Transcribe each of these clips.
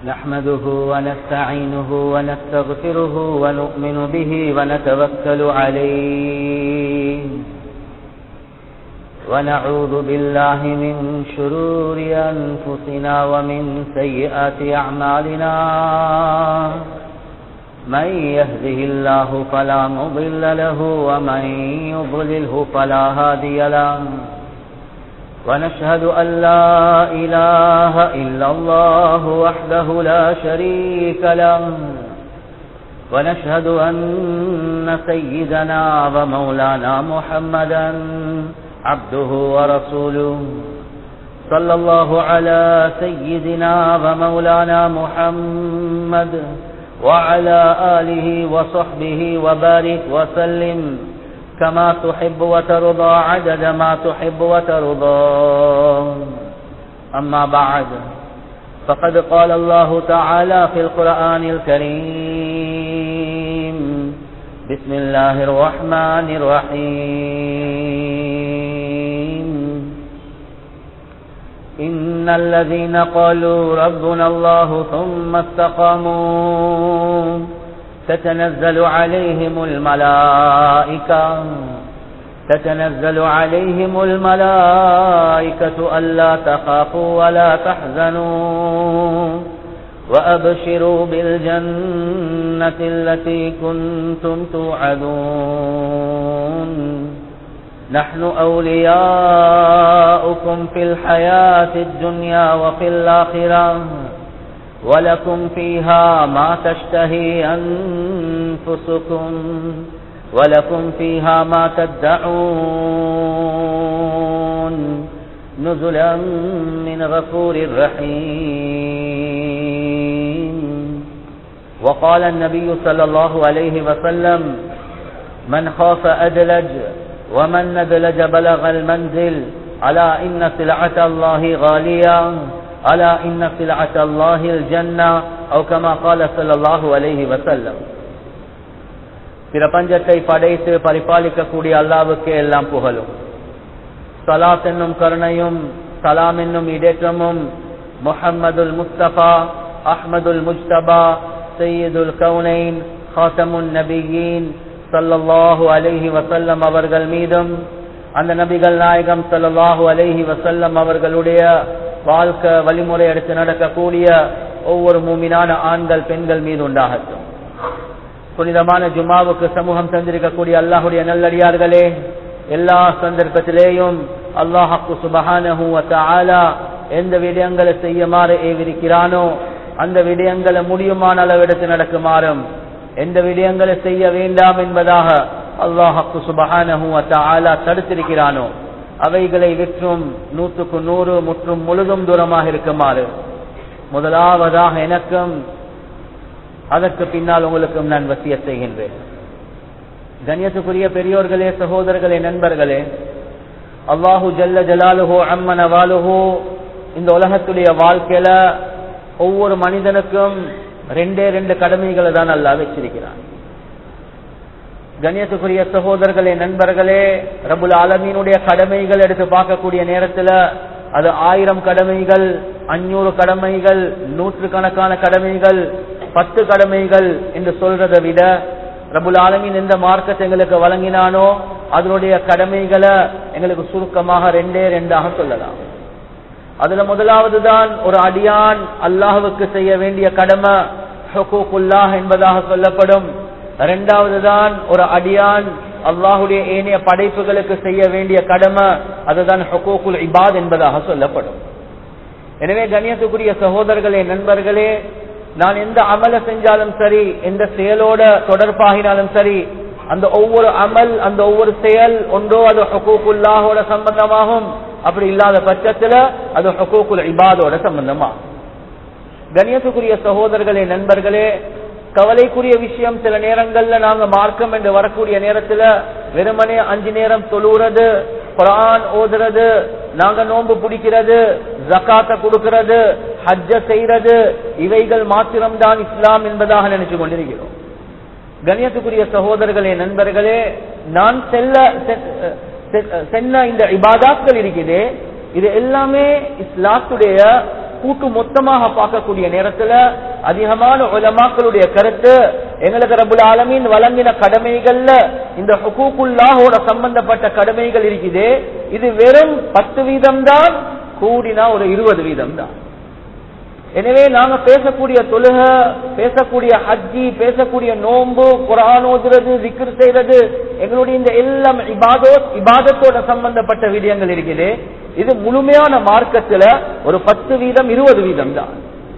نحمده ونستعينه ونستغفره ونؤمن به ونتوكل عليه ونعوذ بالله من شرور أنفسنا ومن سيئات أعمالنا من يهده الله فلا مضل له ومن يضلله فلا هادي له ونشهد أن لا إله إلا الله وحده لا شريك له ونشهد أن سيدنا ومولانا محمدا عبده ورسوله صلى الله على سيدنا ومولانا محمد وعلى آله وصحبه وبارك وسلم كما تحب وترضى عدد ما تحب وترضى أما بعد فقد قال الله تعالى في القرآن الكريم بسم الله الرحمن الرحيم إن الذين قالوا ربنا الله ثم استقاموا تتنزل عليهم الملائكة تتنزل عليهم الملائكة ألا تخافوا ولا تحزنوا وأبشروا بالجنة التي كنتم توعدون نحن أولياؤكم في الحياة الدنيا وفي الآخرة ولكم فيها ما تشتهي أنفسكم ولكم فيها ما تدعون نزلا من غفور رحيم وقال النبي صلى الله عليه وسلم من خاف أدلج ومن ندلج بلغ المنزل ألا إن سلعة الله غالية ألا إن سلعة الله الجنة أو كما قال صلى الله عليه وسلم பிரபஞ்சத்தை படைத்து பரிபாலிக்கக்கூடிய அல்லாவுக்கே எல்லாம் புகழும் சலாத் என்னும் கருணையும் சலாம் என்னும் இடேற்றமும் முஹம்மதுல் முஸ்தபா அஹ்மதுல் முஜ்தபா சையீதுல் கவுனைன் ஹாசமுன் நபியின் சல்லல்லாஹு அலைஹி வசல்லம் அவர்கள் மீதும் அந்த நபிகள் நாயகம் சல்லாஹூ அலைஹி வசல்லம் அவர்களுடைய வாழ்க்கை வழிமுறை எடுத்து நடக்கக்கூடிய ஒவ்வொரு மூமினான ஆண்கள் பெண்கள் மீது உண்டாகட்டும் புனிதமான ஜுமாவுக்கு சமூகம் தந்திருக்கக்கூடிய அல்லாஹுடைய நல்லடியார்களே எல்லா சந்தர்ப்பத்திலேயும் அல்லாஹாக்கு சுபஹானஹூ ஆலா எந்த விடயங்களை செய்யுமாறு ஏவிருக்கிறானோ அந்த விடயங்களை முடியுமான அளவெடுத்து நடக்குமாறும் எந்த விடயங்களை செய்ய வேண்டாம் என்பதாக அல்லாஹாக்கு சுபஹானஹூ ஆலா தடுத்திருக்கிறானோ அவைகளை விற்றும் நூற்றுக்கு நூறு முற்றும் முழுதும் தூரமாக இருக்குமாறு முதலாவதாக எனக்கும் அதற்கு பின்னால் உங்களுக்கும் நான் வசிய செய்கின்றேன் கண்ணியத்துக்குரிய பெரியோர்களே சகோதரர்களே நண்பர்களே அல்லாஹு ஜல்ல ஜலாலுஹோ அம்மன வாலுஹோ இந்த உலகத்துடைய வாழ்க்கையில ஒவ்வொரு மனிதனுக்கும் ரெண்டே ரெண்டு கடமைகளை தான் அல்லா வச்சிருக்கிறான் கண்ணியத்துக்குரிய சகோதரர்களே நண்பர்களே ரபுல் ஆலமீனுடைய கடமைகள் எடுத்து பார்க்கக்கூடிய நேரத்துல அது ஆயிரம் கடமைகள் அஞ்சூறு கடமைகள் நூற்று கணக்கான கடமைகள் பத்து கடமைகள் என்று சொல்றதை விட ரபுல் ஆலமின் எந்த மார்க்கத்தை எங்களுக்கு வழங்கினானோ அதனுடைய கடமைகளை எங்களுக்கு சுருக்கமாக ரெண்டே ரெண்டாக சொல்லலாம் அதுல முதலாவது தான் ஒரு அடியான் அல்லாஹுக்கு செய்ய வேண்டிய கடமை ஹொகூக்குல்லாஹ் என்பதாக சொல்லப்படும் இரண்டாவது தான் ஒரு அடியான் அல்லாஹுடைய ஏனைய படைப்புகளுக்கு செய்ய வேண்டிய கடமை அதுதான் ஹொகூக்குல் இபாத் என்பதாக சொல்லப்படும் எனவே கண்ணியத்துக்குரிய சகோதரர்களே நண்பர்களே நான் எந்த அமல செஞ்சாலும் சரி எந்த செயலோட தொடர்பாகினாலும் சரி அந்த ஒவ்வொரு அமல் அந்த ஒவ்வொரு செயல் ஒன்றோ அது ஹொகூக்குல்லாஹோட சம்பந்தமாகும் அப்படி இல்லாத பட்சத்துல அது ஹொகூக்குல் இபாதோட சம்பந்தமாகும் கண்ணியத்துக்குரிய சகோதரர்களே நண்பர்களே கவலைக்குரிய விஷயம் சில நேரங்கள்ல நாங்க மார்க்கம் என்று வரக்கூடிய நேரத்துல வெறுமனே அஞ்சு நேரம் தொழுறது குரான் ஓதுறது நாங்க நோன்பு பிடிக்கிறது ஜக்காத்த கொடுக்கிறது ஹஜ்ஜ செய்யறது இவைகள் மாத்திரம்தான் இஸ்லாம் என்பதாக நினைச்சு கொண்டிருக்கிறோம் கணியத்துக்குரிய சகோதரர்களே நண்பர்களே நான் செல்ல சென்ன இந்த இபாதாக்கள் இருக்குது இது எல்லாமே இஸ்லாத்துடைய கூட்டு மொத்தமாக பார்க்கக்கூடிய நேரத்துல அதிகமான உலமாக்களுடைய கருத்து எங்களுக்கு ரபுல் ஆலமீன் வழங்கின கடமைகள்ல இந்த ஹுகூக்குல்லாஹோட சம்பந்தப்பட்ட கடமைகள் இருக்குது இது வெறும் பத்து வீதம் தான் கூடினா ஒரு இருபது வீதம் தான் எனவே நாங்க பேசக்கூடிய தொழுக பேசக்கூடிய ஹஜ்ஜி பேசக்கூடிய நோன்பு குரான் ஓதுறது விக்ர் செய்யறது எங்களுடைய இந்த எல்லாம் இபாதோ இபாதத்தோட சம்பந்தப்பட்ட விடயங்கள் இருக்குது இது முழுமையான மார்க்கத்துல ஒரு பத்து வீதம் இருபது வீதம் தான்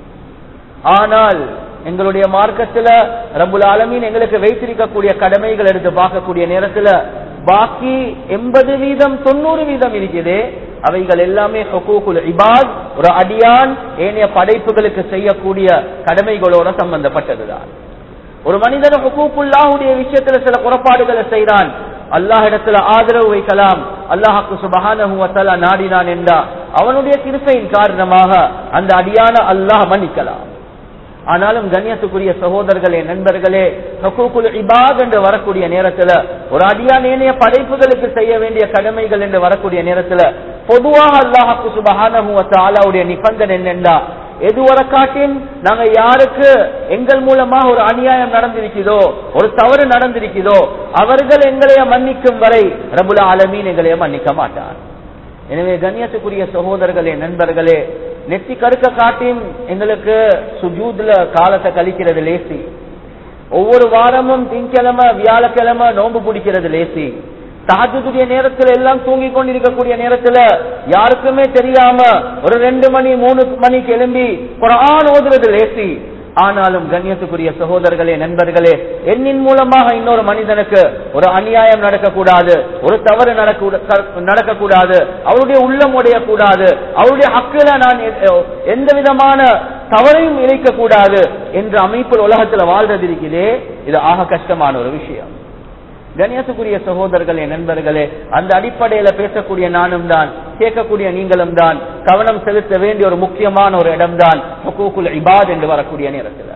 ஆனால் எங்களுடைய மார்க்கத்துல ரபுல் ஆலமீன் எங்களுக்கு வைத்திருக்கக்கூடிய கடமைகள் எடுத்து பார்க்கக்கூடிய நேரத்துல பாக்கி எண்பது வீதம் தொண்ணூறு வீதம் இருக்குது அவைகள் எல்லாமே ஹொகூக்குல் இபாத் ஒரு அடியான் ஏனைய படைப்புகளுக்கு செய்யக்கூடிய கடமைகளோட சம்பந்தப்பட்டதுதான் ஒரு மனிதன் ஹுக்கூக்குல்லாவுடைய விஷயத்துல சில குறப்பாடுகளை செய்கிறான் அல்லாஹ் இடத்துல ஆதரவு வைக்கலாம் அல்லாஹாக்கு சுபகான நாடினான் என்றா அவனுடைய கிருப்பையின் காரணமாக அந்த அடியான அல்லாஹ் மன்னிக்கலாம் ஆனாலும் கண்ணியத்துக்குரிய சகோதரர்களே நண்பர்களே ஹக்கூக்குல் இபாத் என்று வரக்கூடிய நேரத்துல ஒரு அடியான் ஏனைய படைப்புகளுக்கு செய்ய வேண்டிய கடமைகள் என்று வரக்கூடிய நேரத்துல பொதுவாக அல்லாஹாக்கு சுபகானுடைய நிபந்தனை என்னென்றா எதுவரை காட்டின் நாங்க யாருக்கு எங்கள் மூலமாக ஒரு அநியாயம் நடந்திருக்கிறதோ ஒரு தவறு நடந்திருக்கிறதோ அவர்கள் எங்களைய மன்னிக்கும் வரை ரபுல ஆலமீன் எங்களைய மன்னிக்க மாட்டார் எனவே கண்ணியத்துக்குரிய சகோதரர்களே நண்பர்களே நெத்தி கருக்க காட்டின் எங்களுக்கு சுஜூத்ல காலத்தை கழிக்கிறது லேசி ஒவ்வொரு வாரமும் திங்கிழமை வியாழக்கிழமை நோன்பு பிடிக்கிறது லேசி தாஜுடைய நேரத்துல எல்லாம் தூங்கி கொண்டிருக்கக்கூடிய நேரத்துல யாருக்குமே தெரியாம ஒரு ரெண்டு மணி மூணு மணிக்கு எழும்பி குரான் ஓதுறது லேசி ஆனாலும் கண்ணியத்துக்குரிய சகோதரர்களே நண்பர்களே எண்ணின் மூலமாக இன்னொரு மனிதனுக்கு ஒரு அநியாயம் நடக்கக்கூடாது ஒரு தவறு நடக்கக்கூடாது அவருடைய உள்ளம் உடையக்கூடாது அவருடைய ஹக்கில நான் எந்த விதமான தவறையும் இழைக்க கூடாது என்ற அமைப்பில் உலகத்தில் வாழ்றது இருக்கிறே இது ஆக கஷ்டமான ஒரு விஷயம் கணியத்துக்குரிய சகோதரர்களே நண்பர்களே அந்த அடிப்படையில பேசக்கூடிய நானும் தான் கேட்கக்கூடிய நீங்களும் தான் கவனம் செலுத்த வேண்டிய ஒரு முக்கியமான ஒரு இடம்தான் ஹுக்கூக்குல் இபாத் என்று வரக்கூடிய நேரத்தில்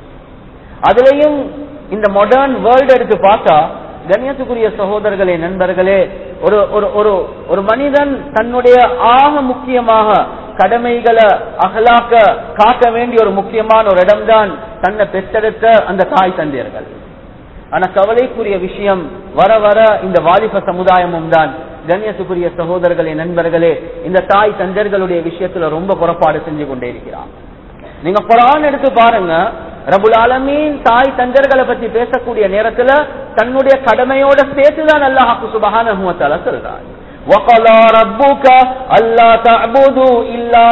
அதுலயும் இந்த மாடர்ன் வேர்ல்டு எடுத்து பார்த்தா கண்ணியத்துக்குரிய சகோதரர்களே நண்பர்களே ஒரு ஒரு ஒரு ஒரு மனிதன் தன்னுடைய ஆக முக்கியமாக கடமைகளை அகலாக்க காக்க வேண்டிய ஒரு முக்கியமான ஒரு இடம்தான் தன்னை பெற்றெடுத்த அந்த தாய் தந்தையர்கள் ஆனா கவலைக்குரிய விஷயம் வர வர இந்த வாலிப சமுதாயமும் தான் கண்ணியத்துக்குரிய சகோதரர்களே நண்பர்களே இந்த தாய் தந்தர்களுடைய விஷயத்துல ரொம்ப புறப்பாடு செஞ்சு கொண்டே இருக்கிறான் நீங்க குரான் எடுத்து பாருங்க ரபுல் ஆலமீன் தாய் தந்தர்களை பத்தி பேசக்கூடிய நேரத்துல தன்னுடைய கடமையோட சேர்த்துதான் அல்லாஹாக்கு சுபகான சொல்றான் وقضى ربك ألا تعبدوا إلا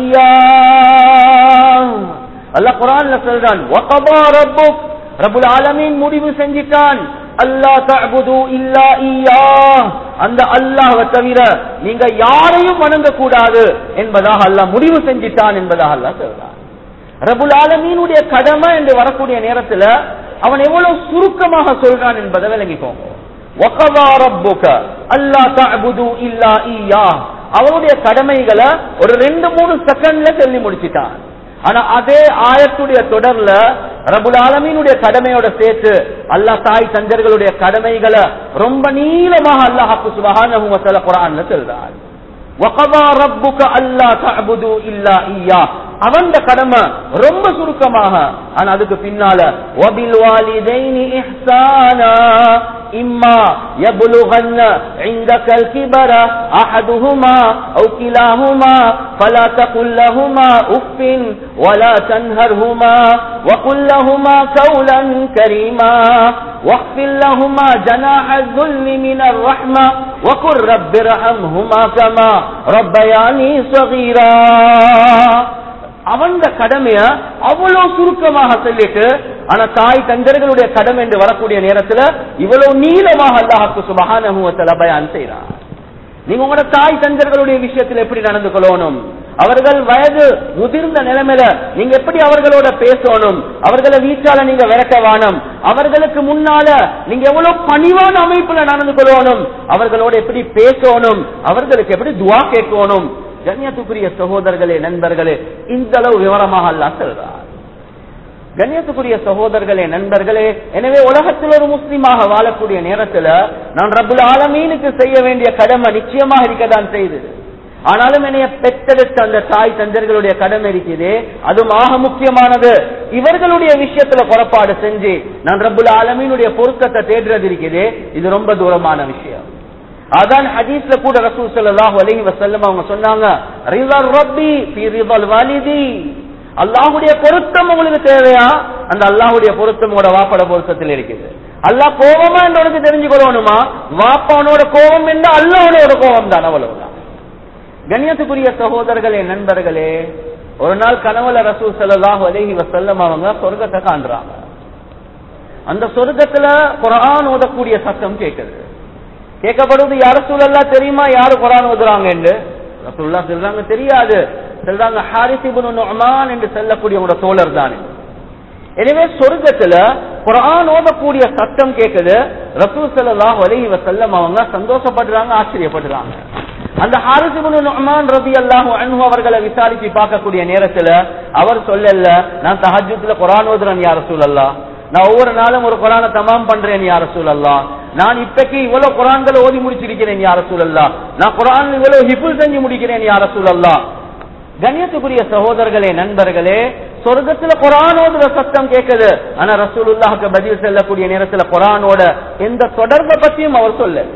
إياه அல்லாஹ் குரான்ல சொல்றான் وقضى ربك ரபுல் ஆலமீன் முடிவு செஞ்சிட்டான் அல்லா தஅபுது இல்லா ஈயா அந்த அல்லாஹ்வை தவிர நீங்க யாரையும் வணங்க கூடாது என்பதாக அல்லாஹ் முடிவு செஞ்சிட்டான் என்பதாக அல்லாஹ் சொல்றான் ரபுல் ஆலமீனுடைய கடமை என்று வரக்கூடிய நேரத்துல அவன் எவ்வளவு சுருக்கமாக சொல்றான் என்பதை விளங்கிக்கோங்க وَقَضَى رَبُّكَ أَلَّا تَعْبُدُوا إِلَّا إِيَّاهُ அவனுடைய கடமைகளை ஒரு ரெண்டு மூணு செகண்ட்ல சொல்லி முடிச்சிட்டான் ஆனா அதே ஆயத்துடைய தொடர்ல ரபுல் ஆலமீனுடைய கடமையோட சேர்த்து அல்லாஹ் தாய் தந்தர்களுடைய கடமைகளை ரொம்ப நீளமாக அல்லாஹாக்கு சுபஹானஹு வ தஆலா குர்ஆன்ல சொல்றான் وَقَضَى رَبُّكَ أَلَّا تَعْبُدُوا إِلَّا إِيَّاهُ அவந்த கடமை ரொம்ப சுருக்கமாக ஆனா அதுக்கு பின்னால وَبِالْوَالِدَيْنِ إِحْسَانًا إِمَّا يَبْلُغَنَّ عِندَكَ الْكِبَرَ أَحَدُهُمَا أَوْ كِلَاهُمَا فَلَا تَقُل لَّهُمَا أُفٍّ وَلَا تَنْهَرْهُمَا وَقُل لَّهُمَا قَوْلًا كَرِيمًا واخفض لهما جناح الذل من الرحمة وقل رب ارحمهما كما ربياني صغيرا அவன் கடமைய அவ்வளவு சுருக்கமாக சொல்லிட்டு ஆனா தாய் தந்தர்களுடைய கடமை என்று வரக்கூடிய நேரத்துல இவ்வளவு நீளமாக அல்லாஹாக்கு சுபகான பயான் செய்யறான் நீங்க உங்களோட தாய் தந்தர்களுடைய விஷயத்தில் எப்படி நடந்து கொள்ளணும் அவர்கள் வயது முதிர்ந்த நிலைமையில நீங்க எப்படி அவர்களோட பேசணும் அவர்களை வீச்சால நீங்க விரட்ட வானம் அவர்களுக்கு முன்னால நீங்க எவ்வளவு பணிவான அமைப்புல நடந்து கொள்ளணும் அவர்களோட எப்படி பேசணும் அவர்களுக்கு எப்படி துவா கேட்கணும் கண்ணியத்துக்குரிய சகோதரர்களே நண்பர்களே இந்த அளவு விவரமாக அல்லா சொல்றார் கண்ணியத்துக்குரிய சகோதரர்களே நண்பர்களே எனவே உலகத்தில் ஒரு முஸ்லீமாக வாழக்கூடிய நேரத்துல நான் ரபுல் ஆலமீனுக்கு செய்ய வேண்டிய கடமை நிச்சயமாக இருக்கத்தான் செய்தது ஆனாலும் என்னைய பெற்றெடுத்த அந்த தாய் தந்தர்களுடைய கடமை இருக்குது அது ஆக முக்கியமானது இவர்களுடைய விஷயத்துல புறப்பாடு செஞ்சு நான் ரப்புல் ஆலமீனுடைய பொருத்தத்தை தேடுறது இருக்குது இது ரொம்ப தூரமான விஷயம் அதான் ஹதீஸ்ல கூட ரசூல் ஸல்லல்லாஹு அலைஹி வஸல்லம் அவங்க சொன்னாங்க ரிதல் ரப்பி ஃபீ ரிதல் வாலிதி அல்லாஹ்வுடைய பொருத்தம் உங்களுக்கு தேவையா அந்த அல்லாஹ்வுடைய பொருத்தம் உங்களோட வாப்பட பொருத்தத்தில் இருக்குது அல்லாஹ் கோபமா என்று உனக்கு தெரிஞ்சுக்கொள்ளணுமா வாப்பானோட கோபம் என்ன அல்லாஹ்வுடைய கோபம் தான் அவ்வளவுதான் கண்ணியத்துக்குரிய சகோதரர்களே நண்பர்களே ஒரு நாள் கனவுல ரசூல் ஸல்லல்லாஹு அலைஹி வஸல்லம் அவங்க சொர்க்கத்தை காண்றாங்க அந்த சொர்க்கத்துல குர்ஆன் ஓதக்கூடிய சத்தம் கேட்குது கேட்கப்படுவது யார சூழல்லா தெரியுமா யாரு குரான் ஓதுறாங்க என்று ரசூல்லா சொல்றாங்க தெரியாது சொல்றாங்க ஹாரிஸ் இப்னு நுஅமான் என்று சொல்லக்கூடிய உங்களோட தோழர் தானே எனவே சொர்க்கத்துல குரான் ஓதக்கூடிய சத்தம் கேட்குது ரசூல் ஸல்லல்லாஹு அலைஹி வஸல்லம் அவங்க சந்தோஷப்படுறாங்க ஆச்சரியப்படுறாங்க அந்த ஹாரிஸ் இப்னு நுஅமான் ரலியல்லாஹு அன்ஹு அவர்களை விசாரிச்சு பார்க்கக்கூடிய நேரத்துல அவர் சொல்லல நான் தஹஜ்ஜுத்ல குரான் ஓதுறேன் யா ரசூலல்லாஹ் நான் ஒவ்வொரு நாளும் ஒரு குரானை தமாம் பண்றேன் யார சூழல்லா நான் இப்பக்கு இவ்வளவு குரான்களை ஓதி முடிச்சிருக்கிறேன் யார சூழல்லா நான் குரான் இவ்வளவு ஹிபுல் செஞ்சு முடிக்கிறேன் யார சூழல்லா கண்ணியத்துக்குரிய சகோதரர்களே நண்பர்களே சொர்க்கத்துல குரானோட சத்தம் கேட்குது ஆனா ரசூலுல்லாஹுக்கு பதில் செல்லக்கூடிய நேரத்துல குரானோட எந்த தொடர்பை பத்தியும் அவர் சொல்ல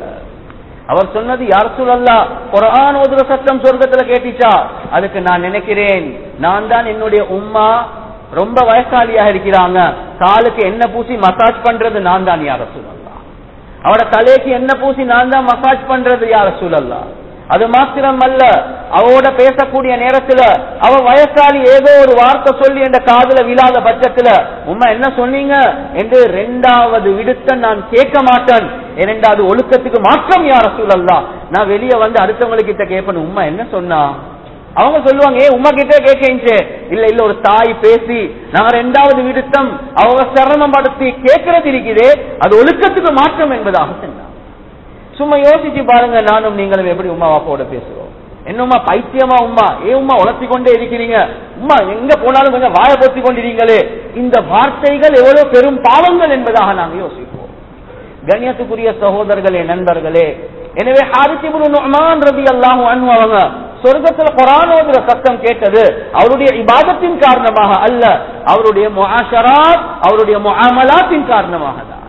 அவர் சொன்னது யார் சொல்லல்லா குரான் ஓதுற சத்தம் சொர்க்கத்துல கேட்டுச்சா அதுக்கு நான் நினைக்கிறேன் நான் தான் என்னுடைய உம்மா ரொம்ப வயசாலியாக இருக்கிறாங்க காலுக்கு என்ன பூசி மசாஜ் பண்றது நான் தான் யார சூழல்லாம் அவட தலைக்கு என்ன பூசி நான் தான் மசாஜ் பண்றது யார சூழல்லாம் அது மாத்திரம் அல்ல அவவோட பேசக்கூடிய நேரத்துல அவ வயசாலி ஏதோ ஒரு வார்த்தை சொல்லி என்ற காதுல விழாத பட்சத்துல உண்மை என்ன சொன்னீங்க என்று ரெண்டாவது விடுத்த நான் கேட்க மாட்டேன் இரண்டாவது ஒழுக்கத்துக்கு மாற்றம் யார சூழல்லாம் நான் வெளியே வந்து அடுத்தவங்களுக்கு கிட்ட கேட்பேன் உண்மை என்ன சொன்னா அவங்க சொல்லுவாங்க ஏ உமா கிட்ட கேட்க இல்ல இல்ல ஒரு தாய் பேசி நாங்க ரெண்டாவது விடுத்தம் அவங்க சிரமப்படுத்தி கேட்கறது இருக்குதே அது ஒழுக்கத்துக்கு மாற்றம் என்பதாக சொன்னாங்க சும்மா யோசிச்சு பாருங்க நானும் நீங்களும் எப்படி உமா வாப்பாவோட பேசுறோம் என்னம்மா பைத்தியமா உமா ஏ உமா உழத்தி கொண்டே இருக்கிறீங்க உமா எங்க போனாலும் கொஞ்சம் வாய பொத்தி கொண்டிருங்களே இந்த வார்த்தைகள் எவ்வளவு பெரும் பாவங்கள் என்பதாக நாங்க யோசிப்போம் கண்ணியத்துக்குரிய சகோதரர்களே நண்பர்களே எனவே ஹாரிசிபுல் நுஅமான் ரலியல்லாஹு அன்ஹு அவங்க சொர்க்கத்தில் குரான் ஓதுற சத்தம் கேட்டது அவருடைய இபாதத்தின் காரணமாக அல்ல அவருடைய முஆஷராத் அவருடைய முஆமலாத்தின் காரணமாக தான்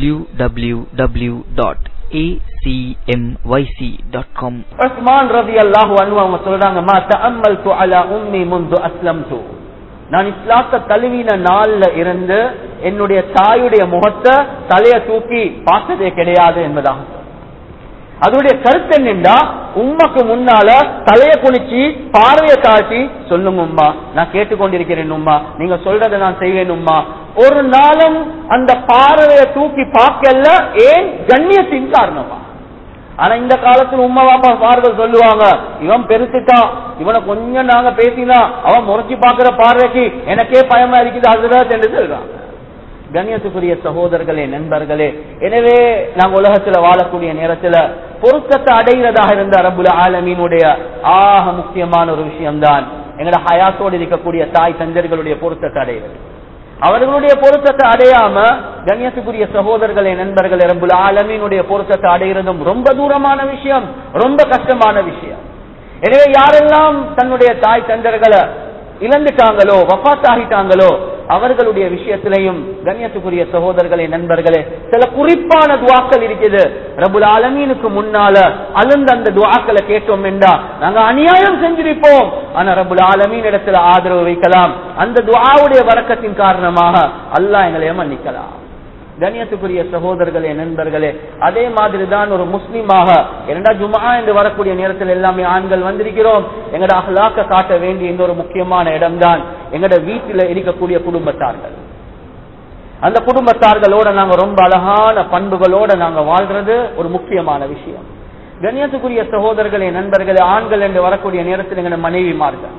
www.acmyc.com உஸ்மான் ரலியல்லாஹு அன்ஹு அவங்க சொல்றாங்க மா தஅம்மல்து அலா உம்மி முந்து அஸ்லம்து நான் இஸ்லாத்தை தழுவின நாள்ல இருந்து என்னுடைய தாயுடைய முகத்தை தலைய தூக்கி பார்த்ததே கிடையாது என்பதாக அதனுடைய கருத்து என்னண்டா உம்மக்கு முன்னால தலைய குனிச்சு பார்வையை காட்டி சொல்லுங்க உம்மா நான் கேட்டுக்கொண்டிருக்கிறேன் உம்மா நீங்க சொல்றதை நான் செய்வேன் உம்மா ஒரு நாளும் அந்த பார்வையை தூக்கி பார்க்கல ஏன் கண்ணியத்தின் காரணமா ஆனா இந்த காலத்துல உம்மா பாப்பா பார்கள் சொல்லுவாங்க இவன் பெருசுட்டான் இவனை கொஞ்சம் நாங்க பேசினா அவன் முறைச்சு பாக்குற பார்வைக்கு எனக்கே பயமா இருக்குது அதுதான் என்று சொல்றாங்க கண்ணியத்துக்குரிய சகோதரர்களே நண்பர்களே எனவே நாங்க உலகத்துல வாழக்கூடிய நேரத்துல பொருத்தத்தை அடைகிறதாக இருந்த ரபுல ஆலமீனுடைய ஆக முக்கியமான ஒரு விஷயம்தான் எங்களோட ஹயாத்தோடு இருக்கக்கூடிய தாய் தந்தர்களுடைய பொருத்தத்தை அடைகிறது அவர்களுடைய பொருத்தத்தை அடையாம கண்ணியத்துக்குரிய சகோதரர்களே நண்பர்களே ரபுல் ஆலமீனுடைய பொருத்தத்தை அடைகிறதும் ரொம்ப தூரமான விஷயம் ரொம்ப கஷ்டமான விஷயம் எனவே யாரெல்லாம் தன்னுடைய தாய் தந்தர்களை இழந்துட்டாங்களோ வஃத் ஆகிட்டாங்களோ அவர்களுடைய விஷயத்திலையும் கண்ணியத்துக்குரிய சகோதரர்களே நண்பர்களே சில குறிப்பான துவாக்கள் இருக்குது ரபுல் ஆலமீனுக்கு முன்னால அழுந்த அந்த துவாக்களை கேட்டோம் என்றா நாங்க அநியாயம் செஞ்சிருப்போம் ஆனா ரபுல் ஆலமீன் இடத்துல ஆதரவு வைக்கலாம் அந்த துவாவுடைய வரக்கத்தின் காரணமாக அல்லாஹ் எங்களை மன்னிக்கலாம் கண்ணியத்துக்குரிய சகோதரர்களே நண்பர்களே அதே மாதிரி தான் ஒரு முஸ்லீமாக இரண்டா ஜுமா என்று வரக்கூடிய நேரத்தில் எல்லாமே ஆண்கள் வந்திருக்கிறோம் எங்கட அகலாக்க காட்ட வேண்டிய இன்னொரு முக்கியமான இடம்தான் எங்கட வீட்டில் இருக்கக்கூடிய குடும்பத்தார்கள் அந்த குடும்பத்தார்களோட நாங்க ரொம்ப அழகான பண்புகளோட நாங்க வாழ்றது ஒரு முக்கியமான விஷயம் கண்ணியத்துக்குரிய சகோதரர்களே நண்பர்களே ஆண்கள் என்று வரக்கூடிய நேரத்தில் எங்கட மனைவிமார்கள்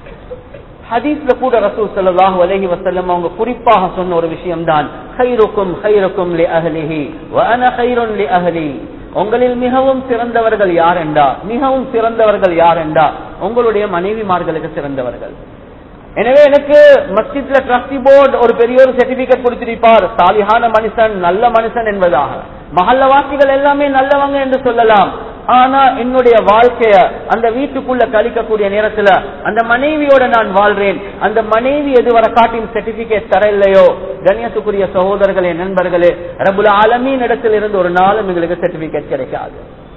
ஹதீஸ்ல கூட ரசூல் ஸல்லல்லாஹு அலைஹி வஸல்லம் அவங்க குறிப்பாக சொன்ன ஒரு விஷயம் தான் கைருக்கும் கைருக்கும் லி அஹ்லிஹி வ அன கைருன் லி அஹ்லி உங்களில் மிகவும் சிறந்தவர்கள் யார் என்றா மிகவும் சிறந்தவர்கள் யார் என்றா உங்களுடைய மனைவிமார்களுக்கு சிறந்தவர்கள் எனவே எனக்கு மஸ்ஜித்ல ட்ரஸ்டி போர்டு ஒரு பெரிய ஒரு சர்டிபிகேட் கொடுத்திருப்பார் சாலிஹான மனுஷன் நல்ல மனுஷன் என்பதாக மஹல்லவாசிகள் எல்லாமே நல்லவங்க என்று சொல்லலாம் ஆனா என்னுடைய வாழ்க்கைய அந்த வீட்டுக்குள்ள கழிக்கக்கூடிய நேரத்துல அந்த மனைவியோட நான் வாழ்றேன் அந்த மனைவி எதுவரை காட்டியும் சர்டிபிகேட் தர இல்லையோ கண்ணியத்துக்குரிய சகோதரர்களே நண்பர்களே ரபுல் ஆலமீன் இடத்தில் இருந்து ஒரு நாளும் எங்களுக்கு சர்டிபிகேட் கிடைக்காது